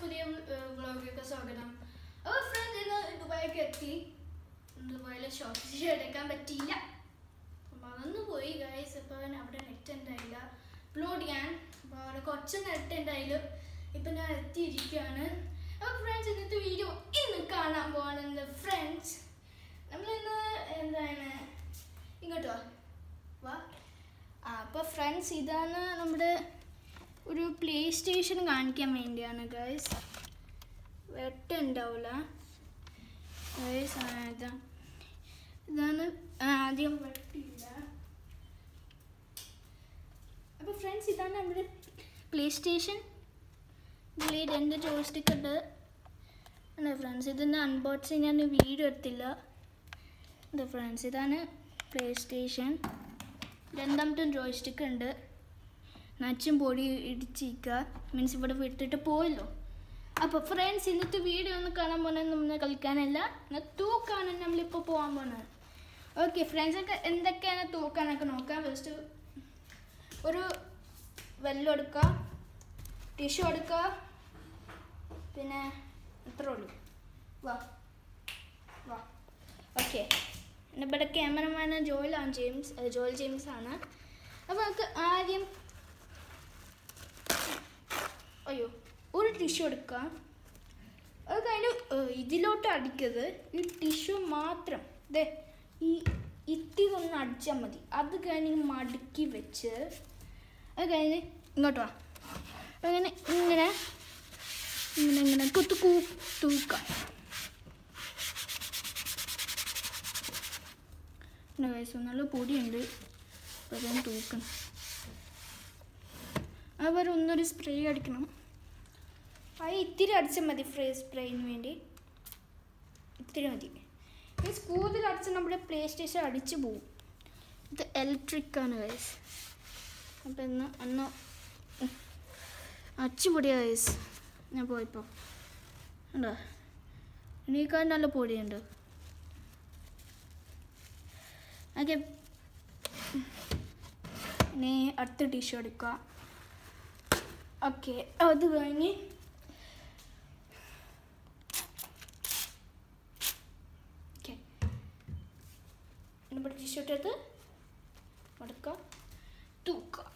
പുതിയ വ്ളോഗിലേക്ക് സ്വാഗതം അപ്പോൾ ഫ്രണ്ട് ഇന്ന് ദുബായിക്ക് എത്തി ദുബായിലെ ഷോപ്പിൽ എടുക്കാൻ പറ്റിയില്ല മറന്നു പോയി ഗൈസ് അപ്പോൾ അവിടെ നെറ്റ് ഉണ്ടായില്ല അപ്ലോഡ് ചെയ്യാൻ അപ്പോൾ അവിടെ കുറച്ച് നെറ്റ് ഉണ്ടായാലും ഇപ്പം ഞാൻ എത്തിയിരിക്കുകയാണ് അപ്പോൾ ഫ്രണ്ട്സ് ഇന്നത്തെ വീഡിയോ ഇന്ന് കാണാൻ പോകുന്നത് ഫ്രണ്ട്സ് നമ്മളിന്ന് എന്താണ് ഇങ്ങോട്ട് വാ വാ ആ അപ്പോൾ ഫ്രണ്ട്സ് ഇതാണ് നമ്മുടെ ഒരു പ്ലേ സ്റ്റേഷൻ കാണിക്കാൻ വേണ്ടിയാണ് ഗൈസ് വെട്ട ഉണ്ടാവില്ല ഗൈസ് ഇതാ ഇതാണ് ആ, ആദ്യം വെട്ടില്ല അപ്പോൾ ഫ്രണ്ട്സ് ഇതാണ് നമ്മുടെ പ്ലേ സ്റ്റേഷൻ ഇതിൽ രണ്ട് ജോയ്സ്റ്റിക്ക് ഉണ്ട് അതെ ഫ്രണ്ട്സ് ഇതിൻ്റെ അൺബോക്സിങ് ഞാൻ വീഡിയോ എടുത്തില്ല അതെ ഫ്രണ്ട്സ് ഇതാണ് പ്ലേ സ്റ്റേഷൻ രണ്ടാമത്തെ ജോയ്സ്റ്റിക്ക് ഉണ്ട് നച്ചും പൊടി ഇടിച്ചിരിക്കുക മീൻസ് ഇവിടെ വിട്ടിട്ട് പോയല്ലോ അപ്പോൾ ഫ്രണ്ട്സ് ഇന്നത്തെ വീഡിയോ ഒന്ന് കാണാൻ പോകുന്നത് നമ്മൾ കളിക്കാനല്ല എന്നാൽ തൂക്കാണ് നമ്മളിപ്പോൾ പോകാൻ പോകുന്നത് ഓക്കെ ഫ്രണ്ട്സൊക്കെ എന്തൊക്കെയാണ് തൂക്കാനൊക്കെ നോക്കാം ഫസ്റ്റ് ഒരു വെള്ളം എടുക്കുക ടിഷ്യൂ എടുക്കുക പിന്നെ ഇത്രേ ഉള്ളൂ വാ വാ ഓക്കെ എൻ്റെ ഇവിടെ ക്യാമറമാൻ ജോയിലാണ് ജെയിംസ് അത് ജോയൽ ജെയിംസ് ആണ് അപ്പോൾ നമുക്ക് ആദ്യം അയ്യോ ഒരു ടിഷ്യൂ എടുക്കാം അത് കഴിഞ്ഞ് ഏഹ്, ഇതിലോട്ട് അടിക്കരുത് ഈ ടിഷ്യൂ മാത്രം ദേ ഈ ഇത്തിരി ഒന്ന് അടിച്ചാൽ മതി അത് കഴിഞ്ഞ് മടക്കി വെച്ച് അത് കഴിഞ്ഞ് ഇങ്ങോട്ട് വാ അങ്ങനെ ഇങ്ങനെ ഇങ്ങനെ ഇങ്ങനെ കുത്തു കൂ തൂക്കാം പിന്നെ വയസ്സ് നല്ല പൊടിയുണ്ട് അപ്പോൾ അതാണ് തൂക്കണം അവർ ഒന്നൊരു സ്പ്രേ അടിക്കണം അത് ഇത്തിരി അടിച്ചാൽ മതി ഫ്രേ സ്പ്രേയിന് വേണ്ടി ഇത്തിരി മതി മീൻസ് കൂടുതൽ അടിച്ച് നമ്മുടെ പ്ലേ സ്റ്റേഷൻ അടിച്ചു പോവും ഇത് ഇലക്ട്രിക് ആണ് വയസ്സ് അപ്പം ഇന്ന് ഒന്ന് അച്ചുപൊടിയാ വയസ്സ് ഞാൻ പോയപ്പോൾ ഉണ്ടോ എണീക്കാൻ നല്ല പൊടിയുണ്ട് ഓക്കെ ഇനി അടുത്ത ടിഷ്യൂ എടുക്കുക ഓക്കെ അത് കഴിഞ്ഞ് ഓക്കെ നമ്മുടെ ടിഷ്യൂ എടുത്ത് മടക്കുക തൂക്കുക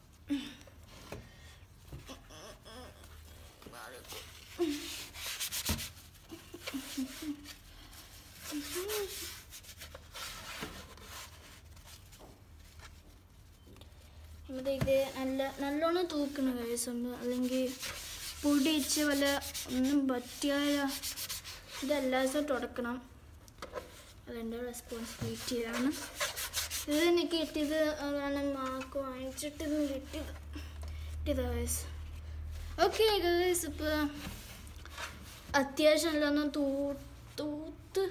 നമ്മുടെ ഇത് നല്ല നല്ലോണം തൂക്കണം കേസുണ്ട് അല്ലെങ്കിൽ പൊടി വെച്ച് വല്ല ഒന്നും പറ്റിയായ ഇത് എല്ലാ ദിവസവും തുടക്കണം അതെൻ്റെ റെസ്പോൺസിബിലിറ്റിയാണ് ഇത് എനിക്ക് കിട്ടിയത് അങ്ങനെ മാർക്ക് വാങ്ങിച്ചിട്ട് ഇത് കിട്ടിയത് കിട്ടിയത് ഗൈസ് ഓക്കെ ഗൈസ് ഇപ്പോൾ അത്യാവശ്യം എല്ലാം തൂ തൂത്ത്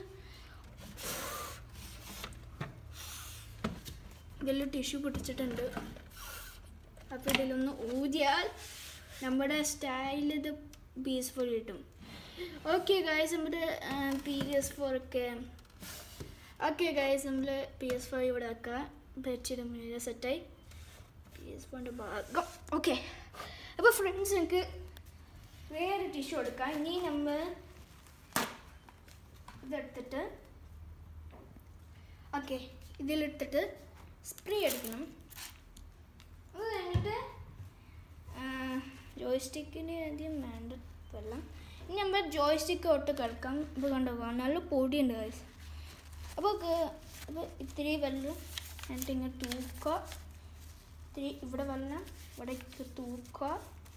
ഇതിൽ ടിഷ്യൂ പൊട്ടിച്ചിട്ടുണ്ട് അപ്പോൾ ഇതിലൊന്ന് ഊതിയാൽ നമ്മുടെ സ്റ്റൈൽ ഇത് പീസ്ഫുൾ കിട്ടും ഓക്കെ ഗൈസ് നമ്മുടെ പി എസ് ഫോർ ഒക്കെ ഓക്കെ ഗൈസ് നമ്മൾ പി എസ് ഫോർ ഇവിടെ ആക്കുക ബെഡ്ഷീറ്റ് മുന്നിൽ സെറ്റായി പി എസ് ഫോറിൻ്റെ ഭാഗം ഓക്കെ അപ്പോൾ ഫ്രണ്ട്സ് എനിക്ക് വേറെ ടിഷ്യൂ എടുക്കാം ഇനി നമ്മൾ ഇതെടുത്തിട്ട് ഓക്കെ ഇതിലെടുത്തിട്ട് സ്പ്രേ അടിക്കണം അത് കഴിഞ്ഞിട്ട് ജോയ്സ്റ്റിക്കിന് ആദ്യം വേണ്ട വെള്ളം ഇനി നമ്മൾ ജോയ്സ്റ്റിക്ക് ഒട്ട് കിടക്കാം ഇപ്പോൾ കണ്ടോ നല്ല പൊടിയുണ്ട് ഗൈസ് അപ്പോൾ അപ്പോൾ ഇത്തിരി വെള്ളം എന്നിട്ട് ഇങ്ങനെ തൂക്കുക ഇത്തിരി ഇവിടെ വെള്ളം ഇവിടെ തൂക്കുക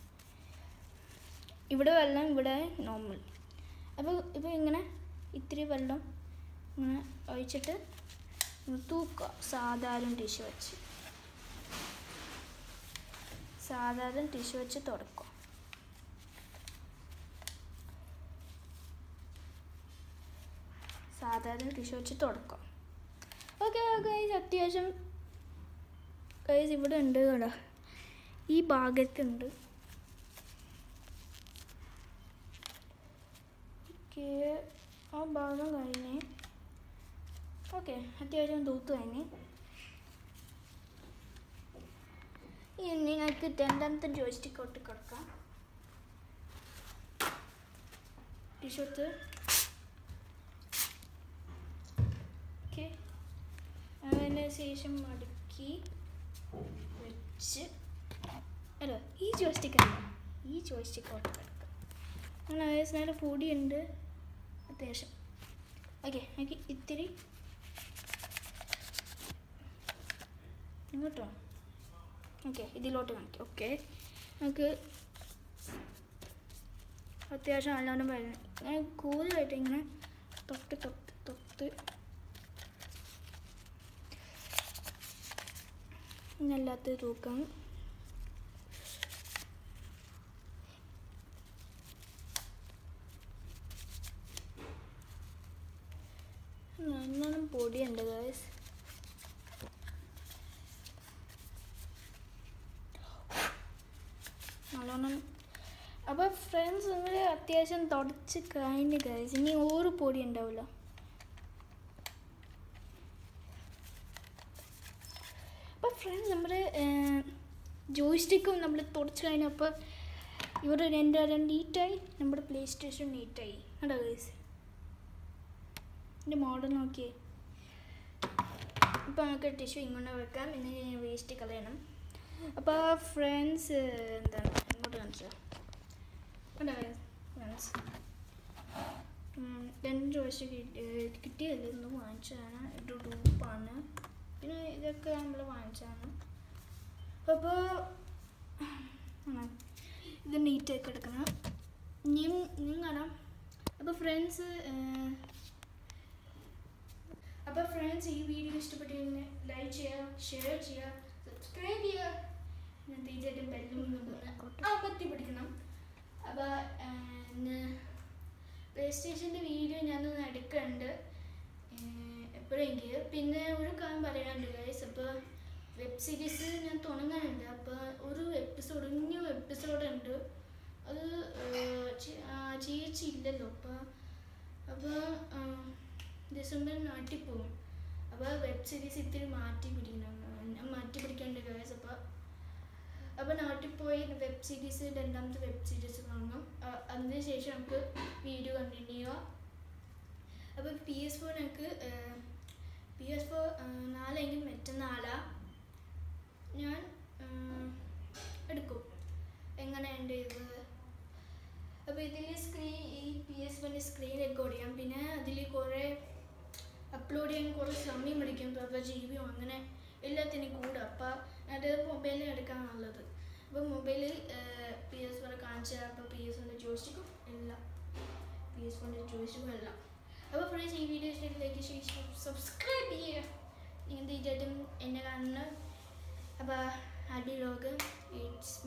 ഇവിടെ വെള്ളം ഇവിടെ നോർമൽ അപ്പോൾ ഇപ്പോൾ ഇങ്ങനെ ഇത്തിരി വെള്ളം ഇങ്ങനെ ഒഴിച്ചിട്ട് ഇങ്ങനെ തൂക്കുക സാധാരണ ടിഷ്യൂ വെച്ച് സാധാരണ ടിഷ്യൂ വെച്ച് തുടക്കും സാധാരണ ടിഷ്യൂ വെച്ച് തുടക്കും ഓക്കെ ഗൈസ് അത്യാവശ്യം ഗൈസ് ഇവിടെ ഉണ്ട് കേട്ടോ ഈ ഭാഗത്തുണ്ട് ഓക്കെ ആ ഭാഗം കഴിഞ്ഞ് ഓക്കെ അത്യാവശ്യം തൂത്ത് കഴിഞ്ഞ് ഇനി നിങ്ങൾക്ക് രണ്ടാമത്തെ ജോയിസ്റ്റിക്ക് ഒട്ട് കൊടുക്കാം ടിഷ്യൂ എടുത്ത് ഓക്കെ അതിന് ശേഷം മടക്കി വെച്ച് അല്ല ഈ ജോയ്സ്റ്റിക്ക് അല്ല ഈ ജോയ്സ്റ്റിക്ക് ഓട്ട് കിടക്കും അങ്ങനെ ആവശ്യം പൊടിയുണ്ട് അത്യാവശ്യം ഓക്കെ എനിക്ക് ഇത്തിരി ഇങ്ങോട്ടോ ഓക്കെ ഇതിലോട്ട് കാണിക്കാം ഓക്കെ നമുക്ക് അത്യാവശ്യം നല്ലോണം വെള്ളം ഇങ്ങനെ കൂടുതലായിട്ട് ഇങ്ങനെ തൊട്ട് തൊട്ട് തൊട്ട് ഇന്നല്ലാത്ത തൂക്കം നല്ലോണം പൊടിയുണ്ട് ഗൈസ് നല്ലോണം അപ്പോൾ ഫ്രണ്ട്സ് നിങ്ങൾ അത്യാവശ്യം തുടച്ച് കഴിഞ്ഞ് ഗൈസ് ഇനി ഒരു പൊടി ഉണ്ടാവില്ല അപ്പോൾ ഫ്രണ്ട്സ് നമ്മുടെ ജോയ്സ്റ്റിക്കും നമ്മൾ തുടച്ച് കഴിഞ്ഞപ്പോൾ ഇവിടെ രണ്ട് നീറ്റായി നമ്മുടെ പ്ലേ സ്റ്റേഷൻ നീറ്റായി കേട്ടോ ഗൈസ് എൻ്റെ മോഡൽ നോക്കിയേ ഇപ്പോൾ നമുക്ക് ടിഷ്യൂ ഇങ്ങോട്ട് വെക്കാം പിന്നെ വേസ്റ്റ് കളയണം അപ്പോൾ ഫ്രണ്ട്സ് എന്താണ് ഇങ്ങോട്ട് കാണിച്ചോ കണ്ടോ ഫ്രണ്ട്സ് രണ്ട് ചോയ്സ് കിട്ടിയല്ലോ ഒന്ന് വാങ്ങിച്ചതാണ് ഇത് ഡൂപ്പാണ് പിന്നെ ഇതൊക്കെ നമ്മൾ വാങ്ങിച്ചതാണ് അപ്പോൾ ഇത് നീറ്റായി കിടക്കണം ഇനിയും ഇനിയും കാണാം അപ്പോൾ ഫ്രണ്ട്സ് അപ്പോൾ ഫ്രണ്ട്സ് ഈ വീഡിയോ ഇഷ്ടപ്പെട്ടിരുന്നെ ലൈക്ക് ചെയ്യുക ഷെയർ ചെയ്യുക സബ്സ്ക്രൈബ് ചെയ്യുക പിന്നെ തീർച്ചയായിട്ടും ബെല്ലും അമർത്തി പിടിക്കണം അപ്പോൾ പ്ലേ സ്റ്റേഷൻ്റെ വീഡിയോ ഞാനൊന്ന് എടുക്കുന്നുണ്ട് എപ്പോഴെങ്കിലും പിന്നെ ഒരു കാര്യം പറയാനുണ്ട് ഗൈസ് അപ്പോൾ വെബ് സീരീസ് ഞാൻ തുടങ്ങാനുണ്ട് അപ്പോൾ ഒരു എപ്പിസോഡ് ഇനിയും എപ്പിസോഡ് ഉണ്ട് അത് ചേച്ചി ഇല്ലല്ലോ അപ്പോൾ അപ്പോൾ ഡിസംബർ നാട്ടിൽ പോകും അപ്പോൾ വെബ് സീരീസ് ഇത്തിരി മാറ്റി പിടിക്കണം ഞാൻ മാറ്റി പിടിക്കേണ്ട ഗൈസ് അപ്പോൾ അപ്പോൾ നാട്ടിൽ പോയി വെബ് സീരീസ് രണ്ടാമത്തെ വെബ് സീരീസ് കാണണം അ- അതിന് ശേഷം നമുക്ക് വീഡിയോ കണ്ടിന്യൂ ചെയ്യുക അപ്പോൾ പി എസ് ഫോർ എനിക്ക് പി എസ് ഫോർ നാലെങ്കിൽ മറ്റന്നാളാ ഞാൻ ആ, എടുക്കും എങ്ങനെയുണ്ട് ഇത് അപ്പോൾ ഇതിൽ സ്ക്രീൻ ഈ പി എസ് ഫോറിൻ്റെ സ്ക്രീൻ റെക്കോർഡ് ചെയ്യാം പിന്നെ അതിൽ കുറേ അപ്ലോഡ് ചെയ്യാൻ കുറേ സമയം പിടിക്കും അപ്പോൾ ജി ബിയോ അങ്ങനെ എല്ലാത്തിനും കൂടെ അപ്പോൾ അത് മൊബൈലിൽ എടുക്കാൻ നല്ലത് അപ്പോൾ മൊബൈലിൽ പി എസ് ഫോർ കാണിച്ചാൽ അപ്പോൾ പി എസ് ഫോറിൻ്റെ ജോയിസ്റ്റിക്കും എല്ലാം പി എസ് ഫോറിൻ്റെ ജോയിസ്റ്റിക്കും എല്ലാം അപ്പോൾ ഫ്രണ്ട്സ് ഈ വീഡിയോ ഇഷ്ടത്തിലേക്ക് ശേഷം സബ്സ്ക്രൈബ് ചെയ്യുക നിങ്ങൾ തീർച്ചയായിട്ടും എന്നെ കാണുന്ന അപ്പോൾ അടി ലോഗ് ഇറ്റ്സ്